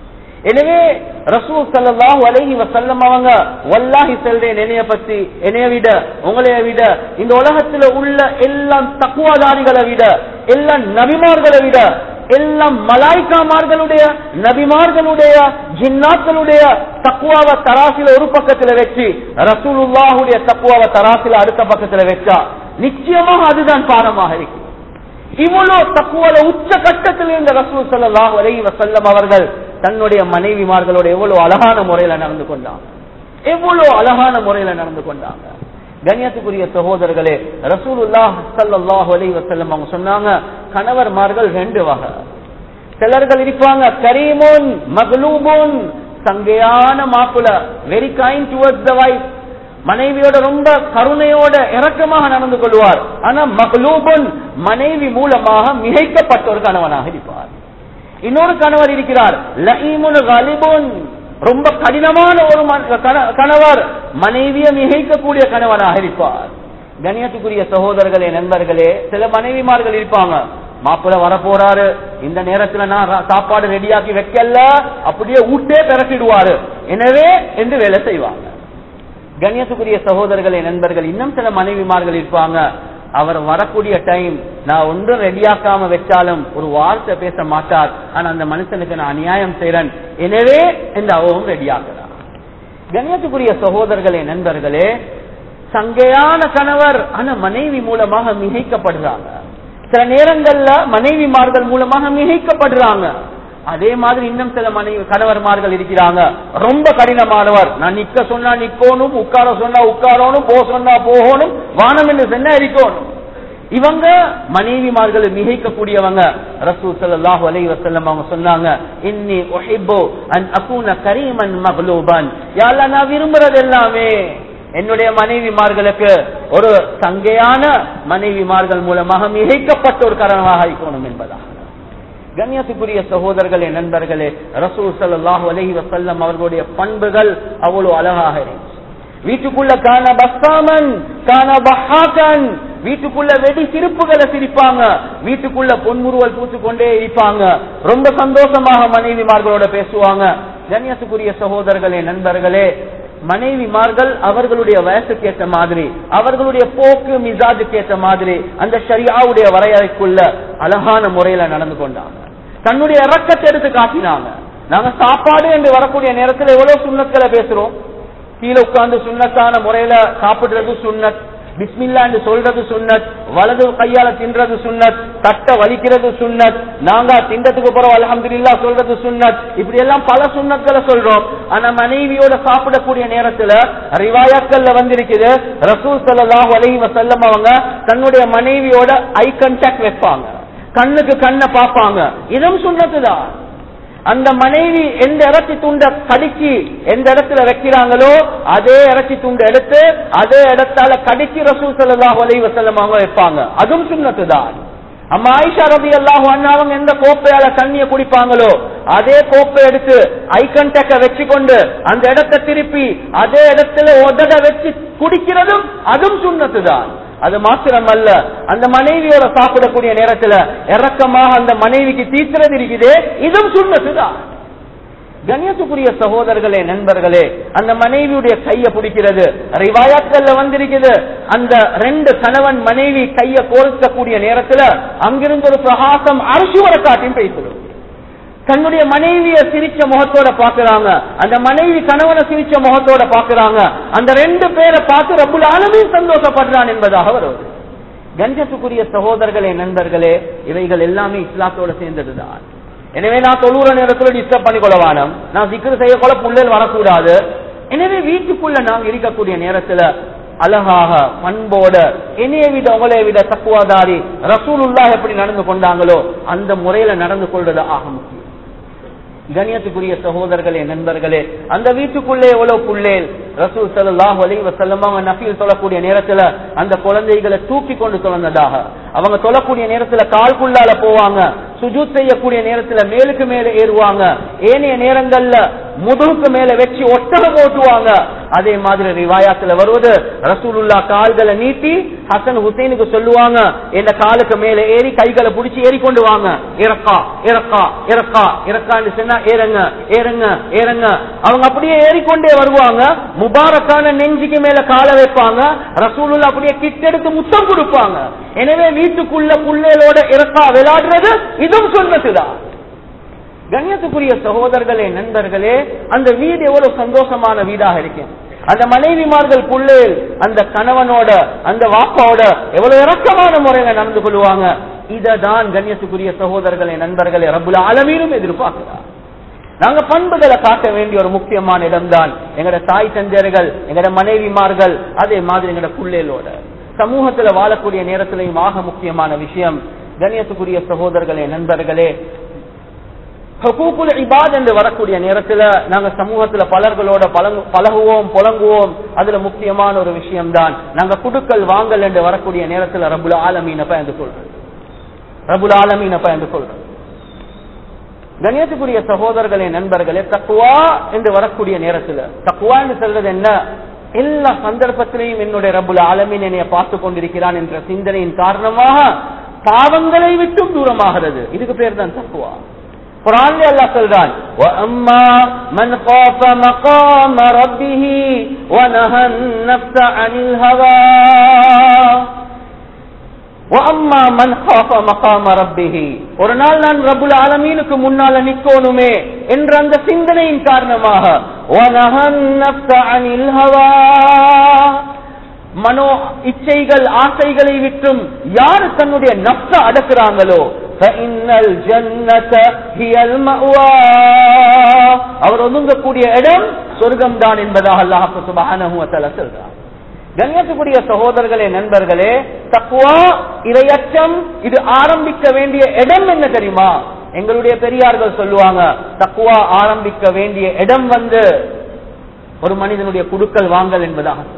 எனவே ரசூல் சல்லாஹூ அலஹி வசல்லம் அவங்க வல்லாஹி செல்றேன் என்னைய பத்தி என்னைய விட உங்களைய விட இந்த உலகத்துல உள்ள எல்லாம் தக்குவாதாரிகளை விட எல்லாம் நபிமார்களை விட எல்லாம் மலாய்க்காமார்களுடைய நபிமார்களுடைய ஜின்னாக்களுடைய தக்குவாவை தராசில ஒரு பக்கத்துல வச்சு ரசூலுல்லாஹுடைய தக்குவாவை தராசில அடுத்த பக்கத்துல வச்சா நிச்சயமாக அதுதான் பாரமாக இருக்கு இவ்வளவு தக்குவல உச்ச கட்டத்தில் இருந்த ரசூல் சல்லாஹ் அலை வசல்லம் அவர்கள் தன்னுடைய மனைவிமார்களோட எவ்வளவு அழகான முறையில நடந்து கொண்டாங்க எவ்வளவு அழகான முறையில நடந்து கொண்டாங்க கண்ணியத்துக்குரிய சகோதரர்களே ரசூலுல்லாஹ் சல்லாஹ் அலை வசல்லம் அவங்க சொன்னாங்க கணவர்மார்கள் ரெண்டு வகை சிலர்கள் இருப்பாங்க கரீமுன் மகளூபுன் சங்கையான மாப்பிள very kind towards the wife மனைவியோட ரொம்ப கருணையோட இறக்கமாக நடந்து கொள்வார் ஆனா மகளூபுன் மனைவி மூலமாக மிகைக்கப்பட்ட ஒரு கணவனாக இருப்பார் இன்னொரு கணவர் இருக்கிறார் லஈமுன் கலிபுன் ரொம்ப கடினமான ஒரு கணவர் மனைவியை மிகைக்கக்கூடிய கணவனாக இருப்பார் கணியத்துக்குரிய சகோதரர்களே நண்பர்களே சில மனைவிமார்கள் இருப்பாங்க மாப்பிள்ள வரப்போறாரு இந்த நேரத்துல நான் சாப்பாடு ரெடியாக்கி வைக்கல அப்படியே ஊட்டே பிறக்கிடுவாரு எனவே என்று வேலை செய்வாங்க கண்ணியத்துக்குரிய சகோதரர்களே நண்பர்கள் இன்னும் சில மனைவிமார்கள் இருப்பாங்க அவர் வரக்கூடிய டைம் நான் ஒன்றும் ரெடியாக்காம வச்சாலும் ஒரு வார்த்தை பேச மாட்டார் ஆனா அந்த மனுஷனுக்கு நான் அநியாயம் செய்யறேன் எனவே இந்த அவவும் ரெடியாக்குறார் கண்ணியத்துக்குரிய சகோதரர்களே நண்பர்களே சங்கையான கணவர் ஆனா மனைவி மூலமாக மிகைக்கப்படுறாங்க சில நேரங்கள்ல மனைவிமார்கள் மூலமாக மிகைக்கப்படுறாங்க அதே மாதிரி இன்னும் சில மனைவி கணவர்மார்கள் இருக்கிறாங்க ரொம்ப கடினமானவர் நான் நிக்க சொன்னா நிக்கணும் உட்கார சொன்னா உட்காரணும் போ சொன்னா போகணும் வானம் என்று சொன்னா இருக்கணும் இவங்க மனைவிமார்களை மிகைக்கக்கூடியவங்க ரசூ சல்லாஹூ அலை வசல்லம் அவங்க சொன்னாங்க இன்னி ஒஹிபோ அன் அகூன கரீமன் மகளூபன் யாழ்லா நான் விரும்புறது எல்லாமே என்னுடைய மனைவிமார்களுக்கு ஒரு சங்கையான மனைவிமார்கள் மூலமாக மிகைக்கப்பட்ட ஒரு காரணமாக இருக்கணும் என்பதாக கண்ணியத்துக்குரிய சகோதரர்களே நண்பர்களே ரசூல் சல்லாஹூ அலஹி வசல்லம் அவர்களுடைய பண்புகள் அவ்வளவு அழகாக இருந்துச்சு வீட்டுக்குள்ள காண பஸ்தாமன் காண பஹாக்கன் வீட்டுக்குள்ள வெடி சிரிப்புகளை சிரிப்பாங்க வீட்டுக்குள்ள பொன்முறுவல் பூத்து கொண்டே இருப்பாங்க ரொம்ப சந்தோஷமாக மனைவிமார்களோட பேசுவாங்க கண்ணியத்துக்குரிய சகோதரர்களே நண்பர்களே மனைவிமார்கள் அவர்களுடைய வயசுக்கு ஏற்ற மாதிரி அவர்களுடைய போக்கு மிசாஜுக்கு ஏற்ற மாதிரி அந்த ஷரியாவுடைய வரையறைக்குள்ள அழகான முறையில நடந்து கொண்டாங்க தன்னுடைய இறக்கத்தை எடுத்து காட்டினாங்க நாங்க சாப்பாடு என்று வரக்கூடிய நேரத்தில் எவ்வளவு சுண்ணத்களை பேசுறோம் கீழே உட்கார்ந்து சுண்ணத்தான முறையில சாப்பிடுறது சுண்ணத் பிஸ்மில்லா என்று சொல்றது சுண்ணத் வலது கையால தின்றது சுண்ணத் தட்ட வலிக்கிறது சுண்ணத் நாங்க திண்டத்துக்கு போறோம் அலமதுல்லா சொல்றது சுண்ணத் இப்படி எல்லாம் பல சுண்ணத்களை சொல்றோம் ஆனா மனைவியோட சாப்பிடக்கூடிய நேரத்துல ரிவாயாக்கள்ல வந்திருக்குது ரசூல் சல்லாஹூ அலஹி வசல்லம் அவங்க தன்னுடைய மனைவியோட ஐ கண்டாக்ட் வைப்பாங்க கண்ணுக்கு கண்ணை பார்ப்பாங்க இதுவும் சுண்ணத்துதான் அந்த மனைவி எந்த இறைச்சி துண்ட கடிச்சு எந்த இடத்துல வைக்கிறாங்களோ அதே இறைச்சி துண்டை எடுத்து அதே இடத்தால கடிச்சு ரசூல் சல்லாஹ் அலி வசல்லம் அவங்க வைப்பாங்க அதுவும் சுண்ணத்து தான் அம்மா ஆயிஷா ரபி அல்லாஹு அவங்க எந்த கோப்பையால தண்ணிய குடிப்பாங்களோ அதே கோப்பை எடுத்து ஐ கண்டக்ட வச்சு கொண்டு அந்த இடத்தை திருப்பி அதே இடத்துல உதட வச்சு குடிக்கிறதும் அதுவும் சுண்ணத்து தான் அது மாத்திரம் அல்ல அந்த மனைவியோட சாப்பிடக்கூடிய நேரத்துல இறக்கமாக அந்த மனைவிக்கு தீர்க்கிறது இருக்குது இதுவும் சுண்ணத்துதான் கண்ணியத்துக்குரிய சகோதரர்களே நண்பர்களே அந்த மனைவியுடைய கைய பிடிக்கிறது ரிவாயாக்கள்ல வந்திருக்குது அந்த ரெண்டு கணவன் மனைவி கைய கோர்க்கக்கூடிய நேரத்துல அங்கிருந்து ஒரு பிரகாசம் அரசு வர காட்டியும் பேசுறது தன்னுடைய மனைவிய சிரிச்ச முகத்தோட பாக்குறாங்க அந்த மனைவி கணவனை சிரிச்ச முகத்தோட பாக்குறாங்க அந்த ரெண்டு பேரை பார்த்து ரப்புல் ஆலமையும் சந்தோஷப்படுறான் என்பதாக வருவது கஞ்சத்துக்குரிய சகோதரர்களே நண்பர்களே இவைகள் எல்லாமே இஸ்லாத்தோட சேர்ந்ததுதான் எனவே நான் தொழுற நேரத்தில் டிஸ்டர்ப் பண்ணி கொள்ளவானம் நான் சிக்கர் செய்ய கொள்ள புள்ளல் வரக்கூடாது எனவே வீட்டுக்குள்ள நாங்க இருக்கக்கூடிய நேரத்துல அழகாக பண்போட என்னைய விட உங்களை விட தக்குவாதாரி ரசூலுல்லா எப்படி நடந்து கொண்டாங்களோ அந்த முறையில நடந்து கொள்றது ஆக முக்கியம் கணியத்துக்குரிய சகோதரர்களே நண்பர்களே அந்த வீட்டுக்குள்ளே எவ்வளவு புள்ளேல் ரசூல் சல்லாஹ் அலி வசல்லமா நஃபீல் சொல்லக்கூடிய நேரத்துல அந்த குழந்தைகளை தூக்கி கொண்டு தொலைந்ததாக அவங்க தொழக்கூடிய நேரத்துல கால்குள்ளால போவாங்க சுஜூத் செய்யக்கூடிய நேரத்துல மேலுக்கு மேல ஏறுவாங்க ஏனைய நேரங்கள்ல முதுகுக்கு மேல வச்சு ஒட்டகம் ஓட்டுவாங்க அதே மாதிரி ரிவாயாத்துல வருவது ரசூலுல்லா கால்களை நீட்டி ஹசன் ஹுசைனுக்கு சொல்லுவாங்க இந்த காலுக்கு மேல ஏறி கைகளை பிடிச்சி ஏறி கொண்டு வாங்க இறக்கா இறக்கா இறக்கா இறக்கான்னு சொன்னா ஏறுங்க ஏறுங்க ஏறுங்க அவங்க அப்படியே ஏறிக்கொண்டே வருவாங்க முபாரக்கான நெஞ்சுக்கு மேல காலை வைப்பாங்க ரசூலுல்லா அப்படியே கிட்டெடுத்து முத்தம் கொடுப்பாங்க எனவே வீட்டுக்குள்ள புள்ளைகளோட இறக்கா விளையாடுறது இதுவும் சொன்னதுதான் கண்ணியத்துக்குரிய சகோதரர்களே நண்பர்களே அந்த வீடு எவ்வளவு சந்தோஷமான வீடாக இருக்கும் அந்த மனைவிமார்கள் புள்ளேல் அந்த கணவனோட அந்த வாப்பாவோட எவ்வளவு இறக்கமான முறையில நடந்து கொள்வாங்க இததான் கண்ணியத்துக்குரிய சகோதரர்களே நண்பர்களே ரபுல் ஆலமீனும் எதிர்பார்க்கிறார் நாங்க பண்புகளை காட்ட வேண்டிய ஒரு முக்கியமான இடம்தான் எங்கட தாய் தந்தையர்கள் எங்கட மனைவிமார்கள் அதே மாதிரி எங்கட புள்ளேலோட சமூகத்துல வாழக்கூடிய நேரத்திலையும் ஆக முக்கியமான விஷயம் கண்ணியத்துக்குரிய சகோதரர்களே நண்பர்களே ஹுகூக்குல் இபாத் என்று வரக்கூடிய நேரத்துல நாங்க சமூகத்துல பலர்களோட பழங்கு- பழகுவோம் புலங்குவோம் அதுல முக்கியமான ஒரு விஷயம்தான் நாங்க குடுக்கல் வாங்கல் என்று வரக்கூடிய நேரத்துல ரபுல் ஆலமீன பயந்து கொள்றோம் ரபுல் ஆலமீன பயந்து கொள்றோம் கண்ணியத்துக்குரிய சகோதரர்களே நண்பர்களே தக்குவா என்று வரக்கூடிய நேரத்துல தக்குவா என்று சொல்றது என்ன எல்லா சந்தர்ப்பத்திலையும் என்னுடைய ரபுல் ஆலமீன் என்னைய பார்த்து கொண்டிருக்கிறான் என்ற சிந்தனையின் காரணமாக பாவங்களை விட்டும் தூரமாகிறது இதுக்கு பேர் தான் தக்குவா குரான்ல அல்லாஹ் சொல்றான் وَأَمَّا مَنْ خَافَ مَقَامَ رَبِّهِ وَنَهَى النَّفْسَ عَنِ الْهَوَى وَأَمَّا مَنْ خَافَ مَقَامَ رَبِّهِ ஒரு நாள் நான் ரபுல் ஆலமீனுக்கு முன்னால நிக்கோணுமே என்ற அந்த சிந்தனையின் காரணமாக وَنَهَى النَّفْسَ عَنِ الْهَوَى மனோ இச்சைகள் ஆசைகளை விட்டும் யாரு தன்னுடைய நப்ச அடக்குறாங்களோ فَإِنَّ الْجَنَّةَ هِيَ الْمَأْوَى அவர் ஒதுங்கக்கூடிய இடம் சொர்க்கம் தான் என்பதாக அல்லாஹ் சுபஹானஹு வ தஆலா சொல்றார் கண்ணியத்துக்குரிய சகோதரர்களே நண்பர்களே தக்குவா இரையச்சம் இது ஆரம்பிக்க வேண்டிய இடம் என்ன தெரியுமா எங்களுடைய பெரியார்கள் சொல்லுவாங்க தக்குவா ஆரம்பிக்க வேண்டிய இடம் வந்து ஒரு மனிதனுடைய குடுக்கல் வாங்கல் என்பதாக சொல்லுவாங்க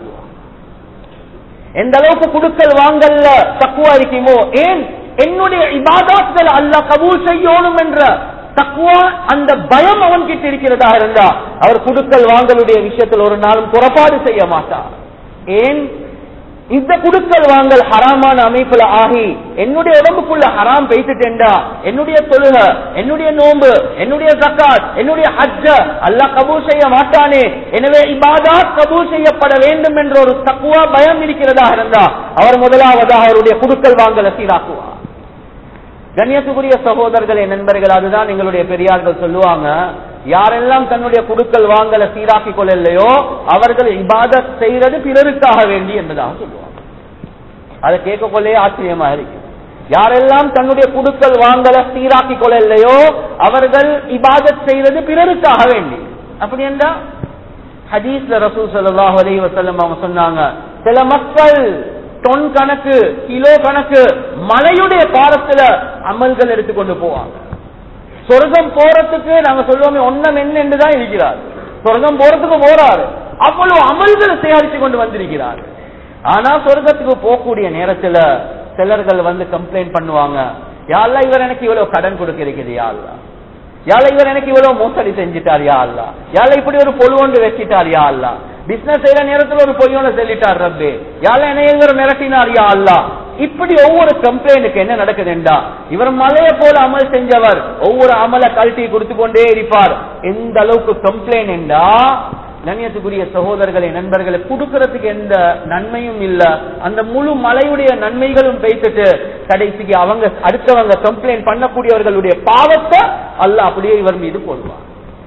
எந்த அளவுக்கு குடுக்கல் வாங்கல்ல தக்குவா இருக்குமோ ஏன் என்னுடைய இபாதாத்கள் அல்லாஹ் கபூல் செய்யணும் என்ற தக்குவா அந்த பயம் அவன் கிட்ட இருக்கிறதா இருந்தா அவர் குடுக்கல் வாங்கலுடைய விஷயத்தில் ஒரு நாளும் புறப்பாடு செய்ய மாட்டார் ஏன் இந்த குடுக்கல் வாங்கல் ஹராமான அமைப்புல ஆகி என்னுடைய உடம்புக்குள்ள ஹராம் பெய்த்துட்டேன்டா என்னுடைய தொழுக என்னுடைய நோன்பு என்னுடைய ஜக்காத் என்னுடைய ஹஜ்ஜ அல்லாஹ் கபூல் செய்ய மாட்டானே எனவே இபாதாத் கபூல் செய்யப்பட வேண்டும் என்ற ஒரு தக்குவா பயம் இருக்கிறதா இருந்தா அவர் முதலாவதாக அவருடைய குடுக்கல் வாங்கலை சீராக்குவார் கண்ணியத்துக்குரிய சகோதரர்களே நண்பர்கள் அதுதான் எங்களுடைய பெரியார்கள் சொல்லுவாங்க யாரெல்லாம் தன்னுடைய குடுக்கல் வாங்கல சீராக்கி கொள்ளலையோ அவர்கள் இபாதத் செய்யறது பிறருக்காக வேண்டி என்பதாக சொல்லுவாங்க அதை கேட்க கொள்ளே ஆச்சரியமா இருக்கு யாரெல்லாம் தன்னுடைய குடுக்கல் வாங்கல சீராக்கி கொள்ளலையோ அவர்கள் இபாதத் செய்வது பிறருக்காக வேண்டி அப்படி என்றா ஹதீஸ்ல ரசூல் ஸல்லல்லாஹு அலைஹி வஸல்லம் அவங்க சொன்னாங்க சில மக்கள் டொன் கணக்கு கிலோ கணக்கு மலையுடைய பாரத்துல அமல்கள் எடுத்துக்கொண்டு போவாங்க சொர்க்கம் போறதுக்கு நாங்க சொல்லுவோமே ஒன்னம் என்ன என்றுதான் இருக்கிறார் சொர்க்கம் போறதுக்கு போறாரு அவ்வளவு அமல்களை சேகரித்து கொண்டு வந்திருக்கிறார் ஆனா சொர்க்கத்துக்கு போகக்கூடிய நேரத்துல சிலர்கள் வந்து கம்ப்ளைண்ட் பண்ணுவாங்க யாழ்லா இவர் எனக்கு இவ்வளவு கடன் கொடுக்க இருக்குது யாழ்லா யாழ இவர் எனக்கு இவ்வளவு மோசடி செஞ்சிட்டார் யா அல்லா யாழ இப்படி ஒரு பொழுவொண்டு வச்சிட்டார் யா அல்லா பிசினஸ் செய்யற நேரத்துல ஒரு பொய்யோட சொல்லிட்டார் ரப்பே யாழ என்னையங்கிற மிரட்டினார் யா அல்லா இப்படி ஒவ்வொரு கம்ப்ளைண்ட்டுக்கு என்ன நடக்குதுண்டா இவர் மலையை போல அமல் செஞ்சவர் ஒவ்வொரு அமலை கழட்டி கொடுத்து கொண்டே இருப்பார் எந்த அளவுக்கு கம்ப்ளைண்ட் என்றா கண்ணியத்துக்குரிய சகோதரர்களை நண்பர்களை கொடுக்கறதுக்கு எந்த நன்மையும் இல்ல அந்த முழு மலையுடைய நன்மைகளும் பேசிட்டு கடைசிக்கு அவங்க அடுத்தவங்க கம்ப்ளைண்ட் பண்ணக்கூடியவர்களுடைய பாவத்தை அல்ல அப்படியே இவர் மீது போடுவார்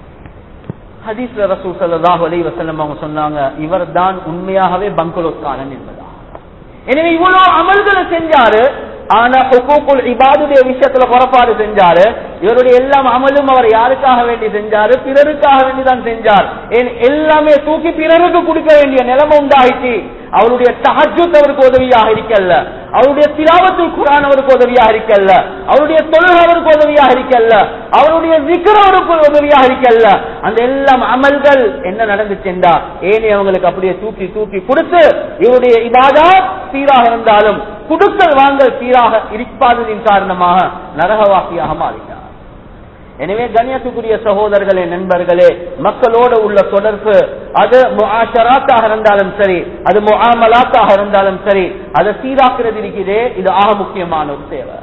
ஹதீஸ்ல ரசூல் ஸல்லல்லாஹு அலைஹி வஸல்லம் அவங்க சொன்னாங்க இவர் தான் உண்மையாகவே பங்கலோத்காரன் என்பதா எனவே இவ்வளவு அமல்களை செஞ்சாரு ஆனா ஹுகூக்குல் இபாதுடைய விஷயத்துல புறப்பாடு செஞ்சாரு இவருடைய எல்லா அமலும் அவர் யாருக்காக வேண்டி செஞ்சாரு பிறருக்காக வேண்டி தான் செஞ்சார் ஏன் எல்லாமே தூக்கி பிறருக்கு கொடுக்க வேண்டிய நிலைமை உண்டாயிடுச்சு அவருடைய தஹஜுத் அவருக்கு உதவியாக இருக்கல்ல அவருடைய திலாவத்துல் குரான் அவருக்கு உதவியாக இருக்கல்ல அவருடைய தொழுக அவருக்கு உதவியாக இருக்கல்ல அவருடைய விக்கிர அவருக்கு உதவியாக இருக்கல்ல அந்த எல்லாம் அமல்கள் என்ன நடந்துச்சுண்டா ஏனே அவங்களுக்கு அப்படியே தூக்கி தூக்கி கொடுத்து இவருடைய இபாதா சீராக இருந்தாலும் குடுக்கல் வாங்கல் சீராக இருப்பாததின் காரணமாக நரகவாசியாக மாறினார் எனவே கண்ணியத்துக்குரிய சகோதரர்களே நண்பர்களே மக்களோடு உள்ள தொடர்பு அது முஆஷராத்தாக இருந்தாலும் சரி அது முஆமலாத்தாக இருந்தாலும் சரி அதை சீராக்குறது இருக்கிறதே இது ஆக முக்கியமான ஒரு சேவை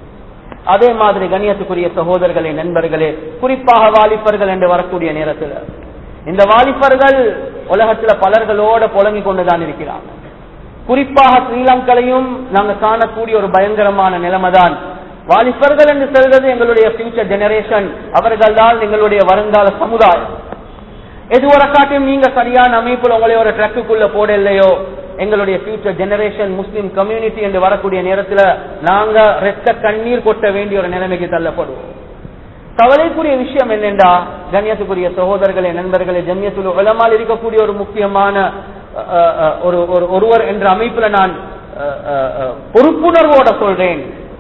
அதே மாதிரி கண்ணியத்துக்குரிய சகோதரர்களே நண்பர்களே குறிப்பாக வாலிபர்கள் என்று வரக்கூடிய நேரத்தில் இந்த வாலிபர்கள் உலகத்துல பலர்களோட புழங்கி கொண்டுதான் இருக்கிறாங்க குறிப்பாக ஸ்ரீலங்களையும் நாங்க காணக்கூடிய ஒரு பயங்கரமான நிலைமைதான் வாலிபர்கள் என்று சொல்றது எங்களுடைய ஃபியூச்சர் ஜெனரேஷன் அவர்கள் தான் எங்களுடைய வருங்கால சமுதாயம் எது ஒரு காட்டியும் நீங்க சரியான அமைப்புல உங்களை ஒரு ட்ரக்குக்குள்ள போடலையோ எங்களுடைய ஃபியூச்சர் ஜெனரேஷன் முஸ்லிம் கம்யூனிட்டி என்று வரக்கூடிய நேரத்துல நாங்க ரெத்த கண்ணீர் கொட்ட வேண்டிய ஒரு நிலைமைக்கு தள்ளப்படுவோம் கவலைக்குரிய விஷயம் என்னென்றா கண்ணியத்துக்குரிய சகோதரர்களே நண்பர்களே ஜம்யத்துல் உலமால் இருக்கக்கூடிய ஒரு முக்கியமான அஹ், அஹ், ஒரு ஒரு- ஒருவர் என்ற அமைப்புல நான் அஹ், அஹ், அஹ், பொறுப்புணர்வோட சொல்றேன்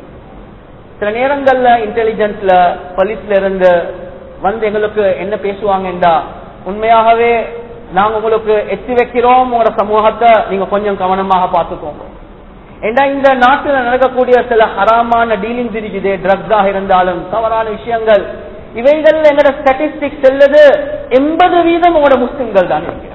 சில நேரங்கள்ல இன்டெலிஜென்ஸ்ல போலீஸ்ல இருந்து வந்து எங்களுக்கு என்ன பேசுவாங்கன்றா உண்மையாகவே நாங்க உங்களுக்கு எத்தி வைக்கிறோம் உங்களோட சமூகத்தை நீங்க கொஞ்சம் கவனமாக பார்த்துக்கோங்க ஏண்டா இந்த நாட்டில் நடக்கக்கூடிய சில ஹராமான டீலிங்ஸ் இருக்குது ட்ரக்ஸாக இருந்தாலும் தவறான விஷயங்கள் இவைகள் எங்களோட ஸ்டாட்டிஸ்டிக்ஸ் செல்லுது எண்பது வீதம் உங்களோட முஸ்லிம்கள் தான் இருக்கிறாங்க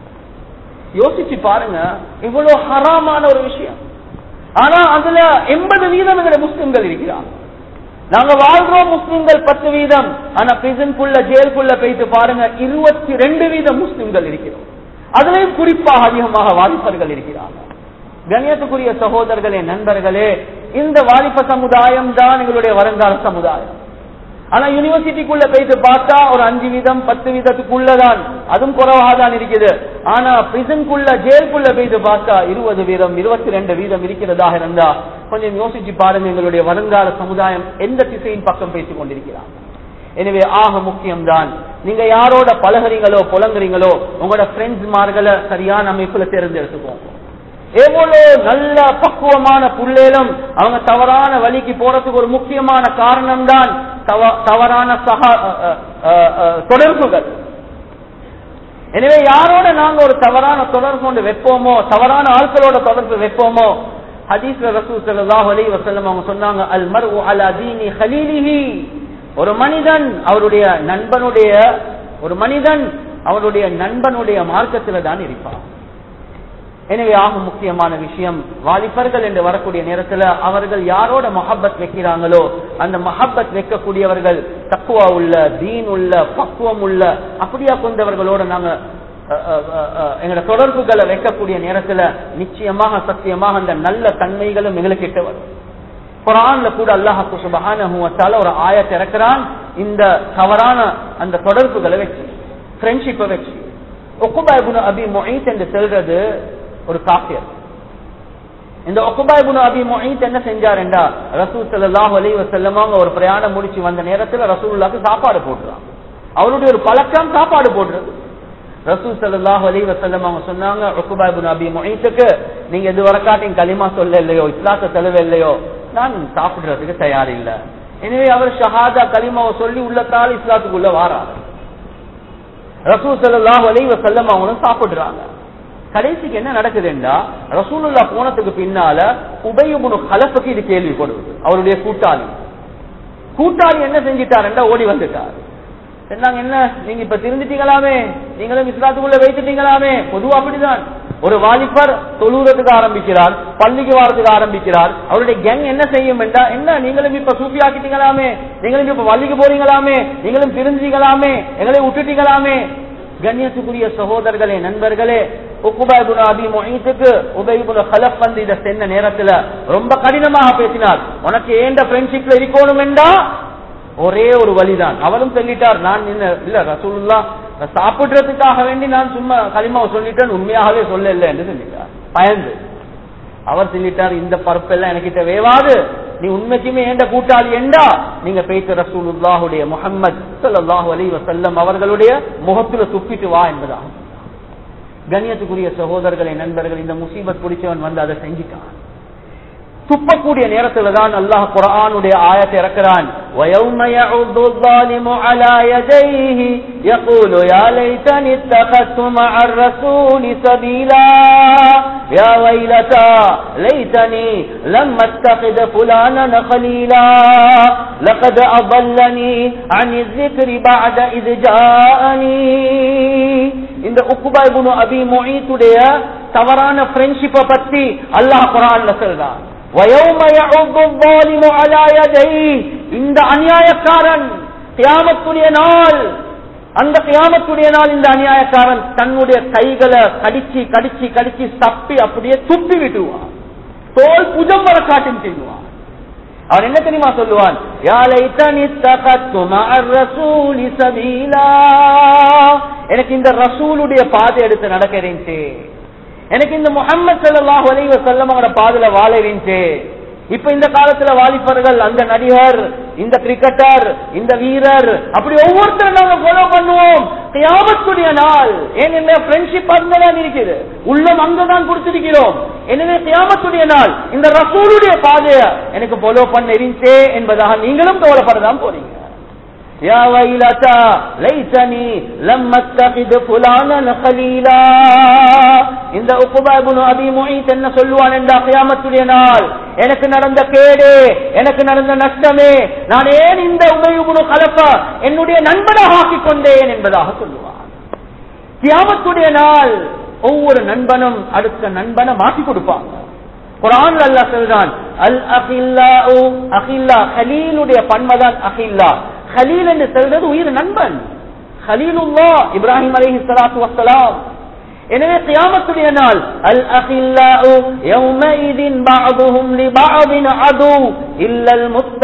யோசிச்சு பாருங்க இவ்வளவு ஹராமான ஒரு விஷயம் ஆனா அதுல எண்பது வீதம் எங்களோட முஸ்லிம்கள் இருக்கிறாங்க நாங்க வாழ்றோம் முஸ்லிம்கள் பத்து வீதம் ஆனா பிரிசனுக்குள்ள ஜெயிலுக்குள்ள போயிட்டு பாருங்க இருபத்தி ரெண்டு வீதம் முஸ்லிம்கள் இருக்கிறோம் அதுலயும் குறிப்பாக அதிகமாக வாலிபர்கள் இருக்கிறாங்க கண்ணியத்துக்குரிய சகோதரர்களே நண்பர்களே இந்த வாலிப சமுதாயம் தான் எங்களுடைய வருங்கால சமுதாயம் ஆனா யூனிவர்சிட்டிக்குள்ள போயிட்டு பார்த்தா ஒரு அஞ்சு வீதம் பத்து வீதத்துக்குள்ளதான் அதுவும் குறைவாக தான் இருக்குது ஆனா பிரிசனுக்குள்ள ஜெயிலுக்குள்ள போயிட்டு பார்த்தா இருபது வீதம் இருபத்தி ரெண்டு வீதம் இருக்கிறதாக இருந்தா கொஞ்சம் யோசிச்சு பாருங்க எங்களுடைய வருங்கால சமுதாயம் எந்த திசையின் பக்கம் பேசிக் கொண்டிருக்கிறாங்க எனவே ஆக முக்கியம்தான் நீங்க யாரோட பழகுறீங்களோ புலங்குறீங்களோ உங்களோட ஃப்ரெண்ட்ஸ் மார்களை சரியான அமைப்புல தேர்ந்தெடுத்துக்கோங்க எவ்வளவு நல்ல பக்குவமான புள்ளேலும் அவங்க தவறான வழிக்கு போறதுக்கு ஒரு முக்கியமான காரணம் தான் தவறான சக அஹ், அஹ், அஹ், தொடர்புகள் எனவே யாரோட நாங்க ஒரு தவறான தொடர்பு கொண்டு வைப்போமோ தவறான ஆட்களோட தொடர்பு வைப்போமோ ஹதீஸ்ல ரசூல் ஸல்லல்லாஹு அலைஹி வஸல்லம் அவங்க சொன்னாங்க அல் மர்உ அலா தீனி ஹலீலிஹி ஒரு மனிதன் அவருடைய நண்பனுடைய ஒரு மனிதன் அவருடைய நண்பனுடைய மார்க்கத்துல தான் இருப்பான் எனவே ஆக முக்கியமான விஷயம் வாலிபர்கள் என்று வரக்கூடிய நேரத்துல அவர்கள் யாரோட மஹப்பத் வைக்கிறாங்களோ அந்த மஹப்பத் வைக்கக்கூடியவர்கள் தக்குவா உள்ள தீன் உள்ள பக்குவம் உள்ள அப்படியா கொண்டவர்களோட நாங்க அஹ், அஹ், அஹ், அஹ், எங்களோட தொடர்புகளை வைக்கக்கூடிய நேரத்துல நிச்சயமாக சத்தியமாக அந்த நல்ல தன்மைகளும் எங்களுக்கு கிட்ட வரும் குரான்ல கூட அல்லாஹாக்கு சுபஹானஹு வ தஆலா ஒரு ஆயத்தை இறக்குறான் இந்த தவறான அந்த தொடர்புகளை வச்சு ஃப்ரெண்ட்ஷிப்பை வச்சு ஒக்குபா இப்னு அபி முஹீத் என்று சொல்றது ஒரு காஃபியர் இந்த ஒக்குபா இப்னு அபி முஹீத் என்ன செஞ்சாருண்டா ரசூல் ஸல்லல்லாஹு அலைஹி வஸல்லம் அவங்க ஒரு பிரயாணம் முடிச்சு வந்த நேரத்துல ரசூலுல்லாஹ்க்கு சாப்பாடு போடுறாங்க அவருடைய ஒரு பழக்கம் சாப்பாடு போடுறது ரசூல் ஸல்லல்லாஹு அலைஹி வஸல்லம் அவங்க சொன்னாங்க உக்பா இப்னு அபி முஹீத்துக்கு நீங்க இது வரக்காட்டின் களிமா சொல்ல இல்லையோ இஸ்லாத்தை தழுவ இல்லையோ நான் சாப்பிடுறதுக்கு தயார் இல்ல எனவே அவர் ஷஹாதா கலிமாவை சொல்லி உள்ளத்தால் இஸ்லாத்துக்குள்ள வாராரு ரசூல் ஸல்லல்லாஹு அலைஹி வஸல்லம் அவங்களும் சாப்பிடுறாங்க கடைசிக்கு என்ன நடக்குதுன்னா ரசூலுல்லா போனதுக்கு பின்னால உபயுபுனு கலப்புக்கு இது கேள்விப்படுவது அவருடைய கூட்டாளி கூட்டாளி என்ன செஞ்சிட்டாருன்னா ஓடி வந்துட்டார் சொன்னாங்க என்ன நீங்க இப்ப திருந்துட்டீங்களாமே நீங்களும் இஸ்லாத்துக்குள்ள வைத்துட்டீங்களாமே பொதுவா அப்படிதான் ஒரு வாலிபர் தொழுறதுக்கு ஆரம்பிக்கிறார் பள்ளிக்கு வாரத்துக்கு ஆரம்பிக்கிறார் அவருடைய கேங் என்ன செய்யும் என்றா என்ன நீங்களும் இப்ப சூப்பி ஆக்கிட்டீங்களாமே நீங்களும் இப்ப பள்ளிக்கு போறீங்களாமே நீங்களும் திருந்தீங்களாமே எங்களை விட்டுட்டீங்களாமே கண்ணியத்துக்குரிய சகோதரர்களே நண்பர்களே உக்குபாய்புன அபி மொஹீத்துக்கு உபைபுன ஹலப் வந்து இதை சென்ன நேரத்துல ரொம்ப கடினமாக பேசினார் உனக்கு ஏண்ட ஃப்ரெண்ட்ஷிப்ல இருக்கணும் என்றா ஒரே ஒரு வழிதான் அவரும் சொல்லிட்டார் நான் என்ன இல்ல ரசூலுல்லா சாப்பிடுறதுக்காக வேண்டி நான் சும்மா களிமாவை சொல்லிட்டேன் உண்மையாகவே சொல்ல இல்லை என்று சொல்லிட்டார் பயந்து அவர் சொல்லிட்டார் இந்த பருப்பெல்லாம் எனக்கிட்ட வேவாது நீ உண்மைக்குமே ஏண்ட கூட்டாளி என்றா நீங்க பேச ரசூலுல்லாஹுடைய முஹம்மது ஸல்லல்லாஹு அலைஹி வஸல்லம் அவர்களுடைய முகத்துல துப்பிட்டு வா என்பதாகும் கண்ணியத்துக்குரிய சகோதரர்களை நண்பர்கள் இந்த முசீபத் பிடிச்சவன் வந்து அதை செஞ்சிட்டான் துப்பக்கூடிய நேரத்துல தான் அல்லாஹ் குரானுடைய ஆயத்தை இறக்கிறான் ويوم يعض الظالم على يديه يقول يا ليتني اتخذت مع الرسول سبيلا يا ويلتى ليتني لم اتخذ فلانا خليلا لقد أضلني عن الذكر بعد إذ جاءني இந்த உக்குபா இப்னு அபி முஈத்துடைய தவறான ஃப்ரெண்ட்ஷிப்பை பத்தி அல்லாஹ் குர்ஆன்ல சொல்றான் வயௌம யஉது الظالم على يديه இந்த அநியாயக்காரன் கியாமத்துடைய நாள் அந்த கியாமத்துடைய நாள் இந்த அநியாயக்காரன் தன்னுடைய கைகளை கடிச்சு கடிச்சு கடிச்சு தப்பி அப்படியே துப்பி விட்டுவான் தோல் புஜம் வர காட்டும் செய்வான் அவன் என்ன தெரியுமா சொல்லுவான் யா லைத்தனி தகத்து மஅர் ரசூலி சபீலா எனக்கு இந்த ரசூலுடைய பாதை எடுத்து நடக்க இருந்துச்சு எனக்கு இந்த முகமது ஸல்லல்லாஹு அலைஹி வஸல்லம் அவரோட பாதையில வாழ இருந்துச்சு இப்ப இந்த காலத்துல வாலிபர்கள் அந்த நடிகர் இந்த கிரிக்கெட்டர் இந்த வீரர் அப்படி ஒவ்வொருத்தரும் நாங்க ஃபாலோ பண்ணுவோம் கியாமத்துடைய நாள் ஏன் ஃப்ரெண்ட்ஷிப் அங்கதான் இருக்குது உள்ளம் அங்கதான் கொடுத்திருக்கிறோம் எனவே கியாமத்துடைய நாள் இந்த ரசூலுடைய பாதைய எனக்கு ஃபாலோ பண்ண இருந்துச்சே என்பதாக நீங்களும் கவலைப்படதான் போறீங்க يا ويلتى ليتني لم اتخذ فلانا خليلا இந்த உக்குபா இப்னு அபி முஈத் என்ன சொல்லுவான் என்ற கியாமத்துடைய நாள் எனக்கு நடந்த கேடு எனக்கு நடந்த நஷ்டமே நான் ஏன் இந்த உபயுபுனு கலப்ப என்னுடைய நண்பனாக ஆக்கிக் கொண்டேன் என்பதாக சொல்லுவான் கியாமத்துடைய நாள் ஒவ்வொரு நண்பனும் அடுத்த நண்பனை மாற்றி கொடுப்பாங்க குரான் அல்லாஹ் சொல்றான் அல் அகில்லா அகில்லா ஹலீலுடைய பன்மதான் அகில்லா ஹலீல் என்று சொல்றது உயிர் நண்பன் ஹலீலுல்லா இப்ராஹிம் அலைஹி ஸலாத்து வஸ்ஸலாம் எனவே கியாமத்துடைய நாள் அல் அகில்லாஉ யௌமஇதின் பஅதுஹும் லிபஅதின் அது இல்லல்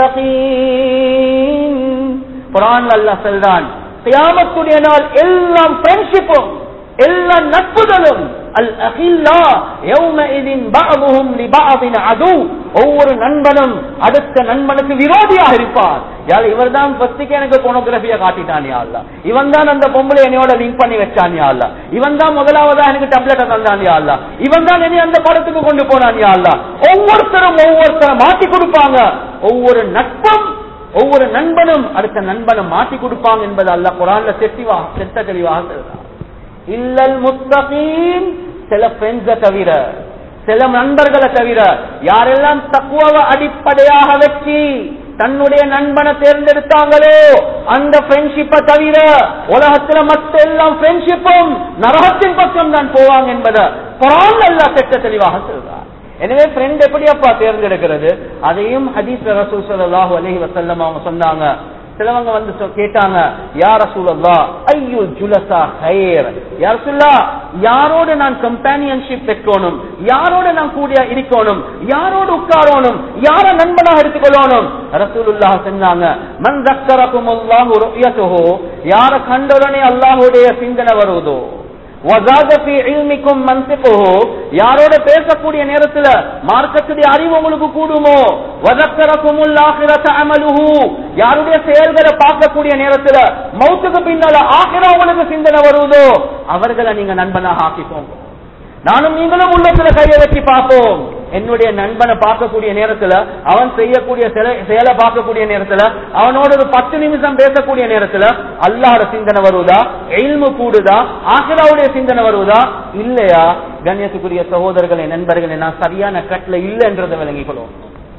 முத்தகீன் குர்ஆன் அல்லாஹ் சொல்றான் கியாமத்துடைய நாள் எல்லாம் ஃப்ரெண்ட்ஷிப்பும் எல்லா நட்புகளும் அல் அகில்லா யௌமஇதின் பஅதுஹும் லிபஅதின் அது ஒவ்வொரு நண்பனும் அடுத்த நண்பனுக்கு விரோதியாக இருப்பார் யார் இவர்தான் ஃபர்ஸ்டுக்கு எனக்கு போனோகிராஃபியை காட்டிட்டான் யா அல்லாஹ் இவன் தான் அந்த பொம்பளை என்னோட லிங்க் பண்ணி வச்சான் யா அல்லாஹ் இவன் தான் முதலாவதா எனக்கு டப்லெட்டை தந்தான் யா அல்லாஹ் இவன் தான் என்னை அந்த படத்துக்கு கொண்டு போனான் யா அல்லாஹ் ஒவ்வொருத்தரும் ஒவ்வொருத்தரும் மாத்தி கொடுப்பாங்க ஒவ்வொரு நட்பும் ஒவ்வொரு நண்பனும் அடுத்த நண்பனை மாத்தி கொடுப்பாங்க என்பது அல்லாஹ் குரான்ல செட்டிவா செட்ட தெளிவாக சொல்றான் இல்லல் முத்தகீன் சில ஃப்ரெண்ட்ஸ தவிர சில நண்பர்களை தவிர யாரெல்லாம் தக்குவவை அடிப்படையாக வச்சு தன்னுடைய நண்பனை தேர்ந்தெடுத்தாங்களோ அந்த ஃப்ரெண்ட்ஷிப்பை தவிர உலகத்துல மத்த எல்லாம் ஃப்ரெண்ட்ஷிப்பும் நரகத்தின் பக்கம் தான் போவாங்க என்பதை குரான் அல்லா திட்ட தெளிவாக சொல்றார் எனவே ஃப்ரெண்ட் எப்படி அப்பா தேர்ந்தெடுக்கிறது அதையும் ஹதீஸ் ரசூல் ஸல்லல்லாஹு அலைஹி வஸல்லம் அவங்க சொன்னாங்க சிலவங்க வந்து சொ- கேட்டாங்க யார் ரசூலல்லா ஐயோ ஜுலசா ஹைர் யார் சொல்லா யாரோடு நான் கம்பானியன்ஷிப் வைக்கணும் யாரோடு நான் கூடிய இருக்கணும் யாரோடு உட்காரணும் யார நண்பனாக எடுத்துக்கொள்ளணும் ரசூலுல்லாஹ் சொன்னாங்க மன் தக்கரக்கும் அல்லாஹு ருயத்துஹு யார கண்டவுடனே அல்லாஹ்வுடைய சிந்தனை வருவதோ வஸாத ஃபீ இல்மிக்கும் மன்சிகுஹு யாரோட பேசக்கூடிய நேரத்துல மார்க்கத்துடைய அறிவு உங்களுக்கு கூடுமோ வதக்கரக்குமுல் ஆகிரத அமலுஹு யாருடைய செயல்களை பார்க்கக்கூடிய நேரத்துல மௌத்துக்கு பின்னால ஆகிரா உங்களுக்கு சிந்தனை வருவதோ அவர்களை நீங்க நண்பனாக ஆக்கிக்கோங்க நானும் நீங்களும் உள்ளத்துல கையை வச்சு பார்ப்போம் என்னுடைய நண்பனை பார்க்கக்கூடிய நேரத்துல அவன் செய்யக்கூடிய சில- செயலை பார்க்கக்கூடிய நேரத்துல அவனோட ஒரு பத்து நிமிஷம் பேசக்கூடிய நேரத்துல அல்லாஹ்வோட சிந்தனை வருவதா எல்மு கூடுதா ஆசிராவுடைய சிந்தனை வருவதா இல்லையா கண்ணியத்துக்குரிய சகோதரர்களே நண்பர்களே நான் சரியான கட்ல இல்லைன்றதை விளங்கிக் கொள்வோம்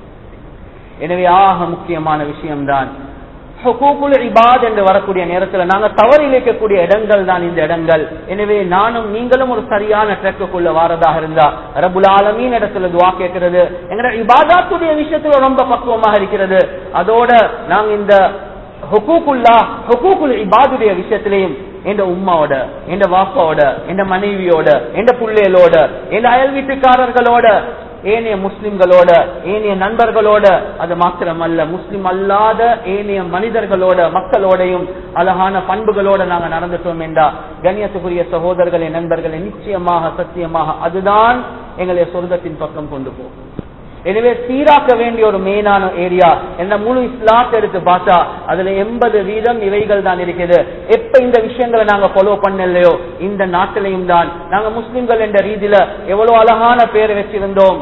எனவே ஆக முக்கியமான விஷயம்தான் ஹுகூக்குல் இபாத் என்று வரக்கூடிய நேரத்தில் நாங்க தவறு இழைக்கக்கூடிய இடங்கள் தான் இந்த இடங்கள் எனவே நானும் நீங்களும் ஒரு சரியான ட்ரெக்குள்ள வாரதாக இருந்தா ரபுல் ஆலமீன் இடத்துல துவா கேட்கிறது எங்கட இபாதாத்துடைய விஷயத்துல ரொம்ப பக்குவமாக இருக்கிறது அதோட நாங்க இந்த ஹுகூக்குல்லா ஹுகூக்குல் இபாதுடைய விஷயத்திலையும் எந்த உம்மாவோட எந்த வாப்பாவோட எந்த மனைவியோட எந்த புள்ளைகளோட எந்த அயல் வீட்டுக்காரர்களோட ஏனைய முஸ்லிம்களோட ஏனைய நண்பர்களோட அது மாத்திரமல்ல முஸ்லிம் அல்லாத ஏனைய மனிதர்களோட மக்களோடையும் அழகான பண்புகளோட நாங்க நடந்துட்டோம் என்றா கண்ணியத்துக்குரிய சகோதரர்களே நண்பர்களே நிச்சயமாக சத்தியமாக அதுதான் எங்களை சொர்க்கத்தின் பக்கம் கொண்டு போகும் எனவே சீராக்க வேண்டிய ஒரு மெயினான ஏரியா என்ன முழு இஸ்லாத்தை எடுத்து பார்த்தா அதுல எண்பது வீதம் இவைகள் தான் இருக்குது எப்ப இந்த விஷயங்களை நாங்க ஃபாலோ பண்ணலையோ இந்த நாட்டிலையும் தான் நாங்க முஸ்லிம்கள் என்ற ரீதியில எவ்வளவு அழகான பேர் வச்சிருந்தோம்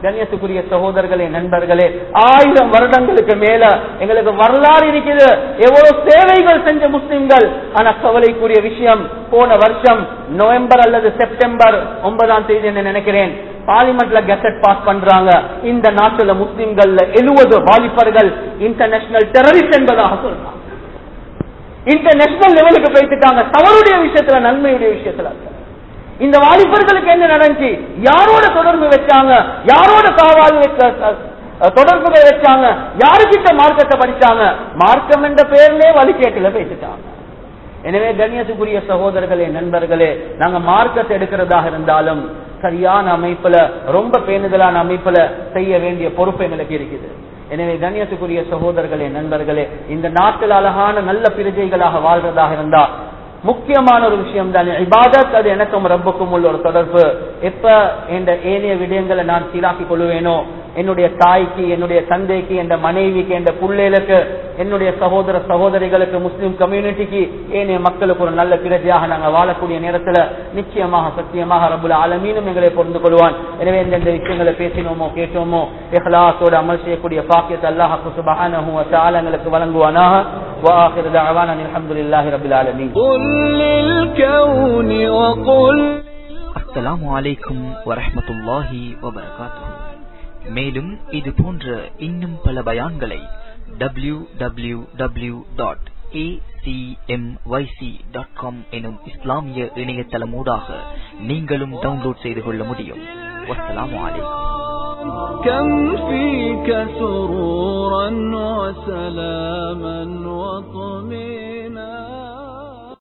கண்ணியத்துக்குரிய சகோதரர்களே நண்பர்களே ஆயிரம் வருடங்களுக்கு மேல எங்களுக்கு வரலாறு இருக்குது எவ்வளவு சேவைகள் செஞ்ச முஸ்லிம்கள் ஆனா கவலைக்குரிய விஷயம் போன வருஷம் நவம்பர் அல்லது செப்டம்பர் ஒன்பதாம் தேதி என்ன நினைக்கிறேன் பார்லிமெண்ட்ல கெசட் பாஸ் பண்றாங்க இந்த நாட்டுல முஸ்லிம்கள்ல எழுபது வாலிபர்கள் இன்டர்நேஷனல் டெரரிஸ்ட் என்பதாக சொல்றாங்க இன்டர்நேஷனல் லெவலுக்கு போயிட்டுட்டாங்க தவறுடைய விஷயத்துல நன்மையுடைய விஷயத்துல அல்ல. இந்த வாலிபர்களுக்கு என்ன நடந்துச்சு யாரோட தொடர்பு வச்சாங்க யாரோட காவால் வைக்க- அஹ் தொடர்புகள் வச்சாங்க யாருக்கிட்ட மார்க்கத்தை படிச்சாங்க மார்க்கம் என்ற பெயர்லயே வழிகேட்டுல பேசிட்டாங்க எனவே கண்ணியத்துக்குரிய சகோதரர்களே நண்பர்களே நாங்க மார்க்கத்தை எடுக்கிறதாக இருந்தாலும் சரியான அமைப்புல ரொம்ப பேணுதலான அமைப்புல செய்ய வேண்டிய பொறுப்பு எங்களுக்கு இருக்குது எனவே கண்ணியத்துக்குரிய சகோதரர்களே நண்பர்களே இந்த நாட்டில் அழகான நல்ல பிரஜைகளாக வாழ்றதாக இருந்தா முக்கியமான ஒரு விஷயம் தான் இபாதத் அது எனக்கும் ரப்புக்கும் உள்ள ஒரு தொடர்பு எப்ப இந்த ஏனைய விடயங்களை நான் சீராக்கிக் கொள்வேனோ என்னுடைய தாய்க்கு என்னுடைய தந்தைக்கு என் மனைவிக்கு என் பிள்ளைகளுக்கு என்னுடைய சகோதர சகோதரிகளுக்கு முஸ்லிம் கம்யூனிட்டிக்கு ஏனைய மக்களுக்கு ஒரு நல்ல பிரஜையாக நாங்கள் வாழக்கூடிய நேரத்துல நிச்சயமாக சத்தியமாக ரபுல் ஆலமீனும் எங்களை பொருந்து கொள்வான் எனவே எந்தெந்த விஷயங்களை பேசினோமோ கேட்டோமோ இஹ்லாஸோடு அமல் செய்யக்கூடிய பாக்கியத்தை அல்லாஹ் சுபஹானஹு வ தஆலா எங்களுக்கு வழங்குவானாக وآخر دعوانا الحمد لله رب العالمين قل للكون وقل அஸ்ஸலாமு அலைக்கும் வரஹ்மத்துல்லாஹி வபரகாத்துஹு மேலும் இது போன்ற இன்னும் பல பயான்களை W W W dot dot com எனும் இஸ்லாமிய இணையதளமூடாக நீங்களும் டவுன்லோட் செய்து கொள்ள முடியும் வஸ்ஸலாமு அலைக்கும் كم فيك سرورا وسلاما وطمئنا